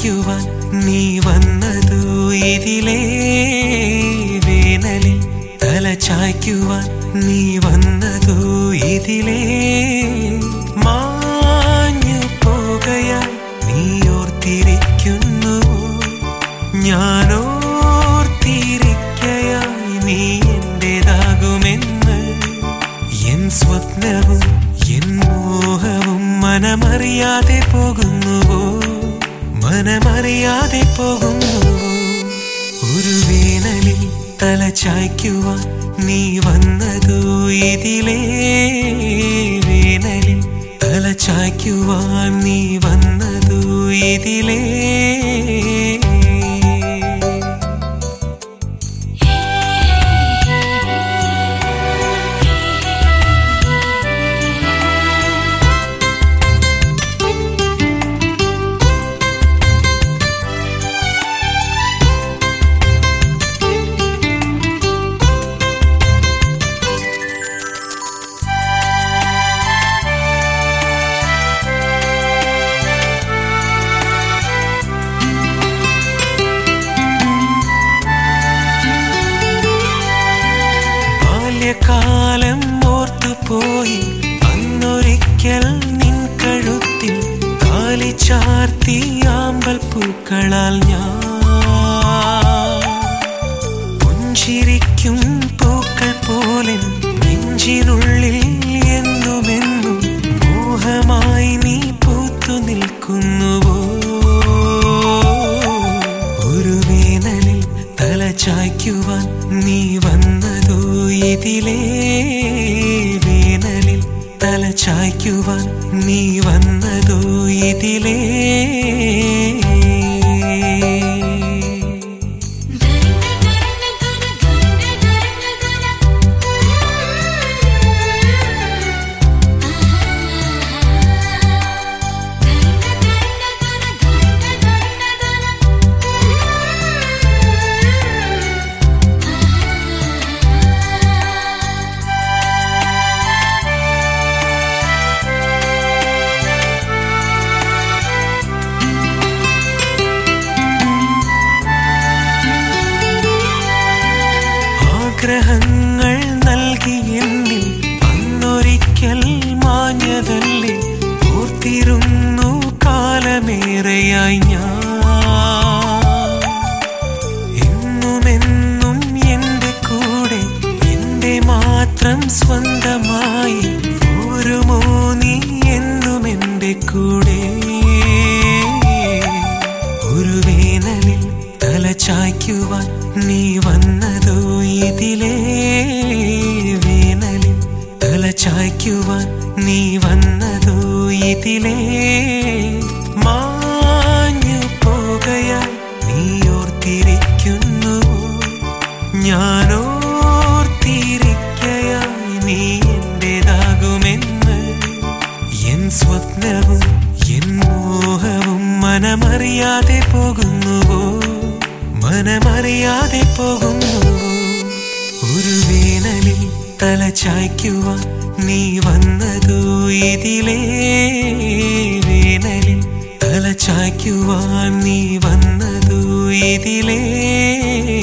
ചായ്ക്കുവാൻ നീ വന്നതു ഇതിലേ വേനലിൽ തല ചായ്ക്കുവാൻ നീ വന്നതു ഇതിലേ മാഞ്ഞു പോകയായി നീ ഓർത്തിരിക്കുന്നു ഞാനോർത്തിരിക്കയായി നീ എന്റേതാകുമെന്ന് എൻ സ്വപ്നവും എൻ മോഹവും മനമറിയാതെ പോകുന്നുവോ മനമറിയാതെ പോകുന്നുവോ ഒരു വേനലിൽ തല ചായ്ക്കുവാൻ നീ വന്നതോ ഇതിലേ വേനലിൽ തല ചായ്ക്കുവാൻ നീ വന്നതോ ഇതിലേ ബാല്യകാലം ഓർത്തുപോയി അന്നൊരിക്കൽ നിൻ കഴുത്തിൽ താലി ചാർത്തി ആമ്പൽ പൂക്കളാൽ ഞാൻ പുഞ്ചിരിക്കും പൂക്കൾ പോലെ നെഞ്ചിനുള്ളിൽ എന്നുമെന്നും മോഹമായി നീ പൂത്തു നിൽക്കുന്നുവോ ഒരു വേനലിൽ തല ചായ്ക്കുവാൻ നീ വന്നതോ ഇതിലേ വേനലിൽ തല ചായ്ക്കുവാൻ നീ വന്നതോ ഇതിലേ ആഗ്രഹങ്ങൾ നൽകി എന്നിൽ അന്നൊരിക്കൽ മാഞ്ഞതല്ലേ ഓർത്തിരുന്നു കാലമേറെയായി ഞാൻ എന്നുമെന്നും എന്റെ കൂടെ എന്റെ മാത്രം സ്വന്തമായി ഓരുമോ നീ എന്നും എന്റെ കൂടെ ഒരു വേനലിൽ തല ചായ്ക്കുവാൻ നീ വന്നതോ ഇതിലേ വേനലിൽ തല ചായ്ക്കുവാൻ നീ വന്നതോ ഇതിലേ മാഞ്ഞു പോകയായി നീ ഓർത്തിരിക്കുന്നു ഞാനോർത്തിരിക്കയായി നീ എന്റേതാകുമെന്ന് എൻ സ്വപ്നവും എൻ മോഹവും മനമറിയാതെ പോകുന്നുവോ മനമറിയാതെ പോകുന്നുവോ ഒരു വേനലിൽ തല ചായ്ക്കുവാൻ നീ വന്നതോ ഇതിലേ വേനലിൽ തല ചായ്ക്കുവാൻ നീ വന്നതോ ഇതിലേ